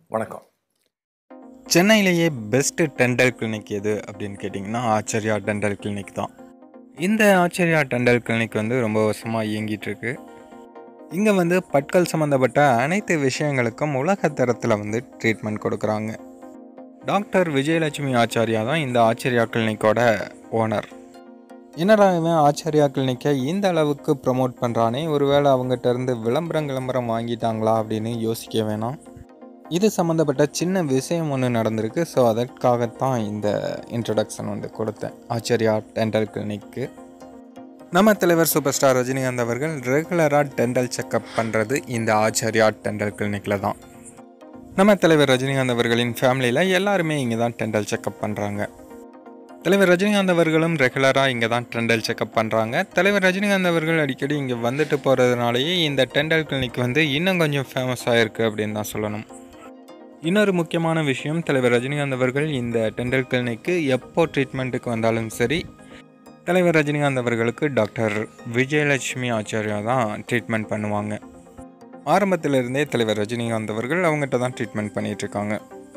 வணக்கம் சென்னையிலேயே best dental clinic எது அப்படின்னு கேட்டிங்கன்னா ஆச்சர்யா டென்டல் கிளினிக் தான் இந்த ஆச்சர்யா டென்டல் கிளினிக் வந்து ரொம்ப வருஷமாக இயங்கிட்டு இருக்கு இங்கே வந்து பற்கள் சம்மந்தப்பட்ட அனைத்து விஷயங்களுக்கும் உலக தரத்தில் வந்து ட்ரீட்மெண்ட் கொடுக்குறாங்க டாக்டர் விஜயலட்சுமி ஆச்சாரியா தான் இந்த ஆச்சர்யா கிளினிக்கோட ஓனர் என்னடா இவன் ஆச்சாரியா கிளினிக்கை இந்த அளவுக்கு ப்ரமோட் பண்ணுறானே ஒருவேளை அவங்ககிட்ட இருந்து விளம்பரம் விளம்பரம் வாங்கிட்டாங்களா அப்படின்னு யோசிக்க வேணாம் இது சம்மந்தப்பட்ட சின்ன விஷயம் ஒன்று நடந்திருக்கு ஸோ அதற்காகத்தான் இந்த இன்ட்ரடக்ஷன் வந்து கொடுத்தேன் ஆச்சர்யா டென்டல் கிளினிக்கு நம்ம தலைவர் சூப்பர் ஸ்டார் ரஜினிகாந்த் அவர்கள் ரெகுலராக டென்டல் செக்கப் பண்ணுறது இந்த ஆச்சர்யா டென்டல் கிளினிக்கில் தான் நம்ம தலைவர் ரஜினிகாந்த் அவர்களின் ஃபேமிலியில் எல்லாருமே இங்கே தான் டென்டல் செக்கப் பண்ணுறாங்க தலைவர் ரஜினிகாந்த் அவர்களும் ரெகுலராக இங்கே தான் டென்டல் செக்கப் பண்ணுறாங்க தலைவர் ரஜினிகாந்த் அவர்கள் அடிக்கடி இங்கே வந்துட்டு போகிறதுனாலேயே இந்த டென்டல் கிளினிக் வந்து இன்னும் கொஞ்சம் ஃபேமஸ் ஆகிருக்கு அப்படின்னு தான் சொல்லணும் இன்னொரு முக்கியமான விஷயம் தலைவர் ரஜினிகாந்த் அவர்கள் இந்த டென்டல் கிளினிக்கு எப்போ ட்ரீட்மெண்ட்டுக்கு வந்தாலும் சரி தலைவர் ரஜினிகாந்த் அவர்களுக்கு டாக்டர் விஜயலட்சுமி ஆச்சாரியா தான் ட்ரீட்மெண்ட் பண்ணுவாங்க ஆரம்பத்திலிருந்தே தலைவர் ரஜினிகாந்த் அவர்கள் அவங்ககிட்ட தான் ட்ரீட்மெண்ட் பண்ணிகிட்ருக்காங்க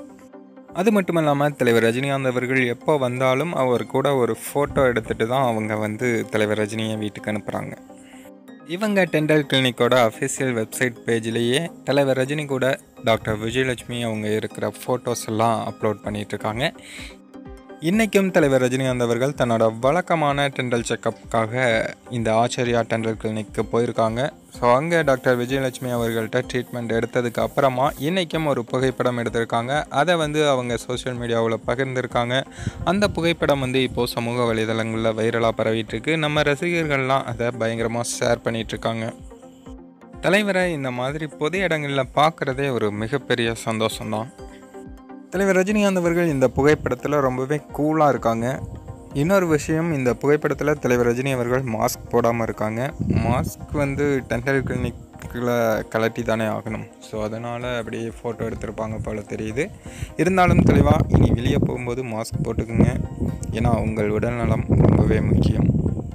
அது மட்டும் இல்லாமல் தலைவர் ரஜினிகாந்த் அவர்கள் எப்போ வந்தாலும் அவர் கூட ஒரு ஃபோட்டோ எடுத்துகிட்டு தான் அவங்க வந்து தலைவர் ரஜினியை வீட்டுக்கு அனுப்புகிறாங்க இவங்க டென்டல் கிளினிக்கோட அஃபிஷியல் வெப்சைட் பேஜ்லேயே தலைவர் ரஜினி கூட டாக்டர் விஜயலட்சுமி அவங்க இருக்கிற ஃபோட்டோஸ் எல்லாம் அப்லோட் பண்ணிகிட்ருக்காங்க இன்றைக்கும் தலைவர் ரஜினிகாந்த் அவர்கள் தன்னோட வழக்கமான டென்டல் செக்கப்புக்காக இந்த ஆச்சர்யா டென்டல் கிளினிக்கு போயிருக்காங்க ஸோ அங்கே டாக்டர் விஜயலட்சுமி அவர்கள்ட்ட ட்ரீட்மெண்ட் எடுத்ததுக்கு அப்புறமா இன்றைக்கும் ஒரு புகைப்படம் எடுத்திருக்காங்க அதை வந்து அவங்க சோஷியல் மீடியாவில் பகிர்ந்திருக்காங்க அந்த புகைப்படம் வந்து இப்போது சமூக வலைதளங்களில் வைரலாக பரவிட்டுருக்கு நம்ம ரசிகர்கள்லாம் அதை பயங்கரமாக ஷேர் பண்ணிகிட்ருக்காங்க தலைவரை இந்த மாதிரி பொது இடங்களில் பார்க்குறதே ஒரு மிகப்பெரிய சந்தோஷம்தான் தலைவர் ரஜினிகாந்த் அவர்கள் இந்த புகைப்படத்தில் ரொம்பவே கூலாக இருக்காங்க இன்னொரு விஷயம் இந்த புகைப்படத்தில் தலைவர் ரஜினி அவர்கள் மாஸ்க் போடாமல் இருக்காங்க மாஸ்க் வந்து டென்டல் கிளினிக்கில் கலட்டி தானே ஆகணும் ஸோ அதனால் அப்படியே ஃபோட்டோ எடுத்திருப்பாங்க போல் தெரியுது இருந்தாலும் தெளிவாக இனி வெளியே போகும்போது மாஸ்க் போட்டுக்குங்க ஏன்னா உங்கள் உடல்நலம் ரொம்பவே முக்கியம்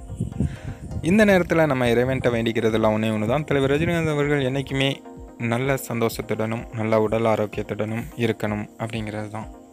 இந்த நேரத்தில் நம்ம இறைவன்ட்ட வேண்டிக்கிறதெல்லாம் ஒன்றே ஒன்று தான் தலைவர் ரஜினிகாந்த் அவர்கள் என்றைக்குமே நல்ல சந்தோஷத்துடனும் நல்ல உடல் ஆரோக்கியத்துடனும் இருக்கணும் அப்படிங்கிறது தான்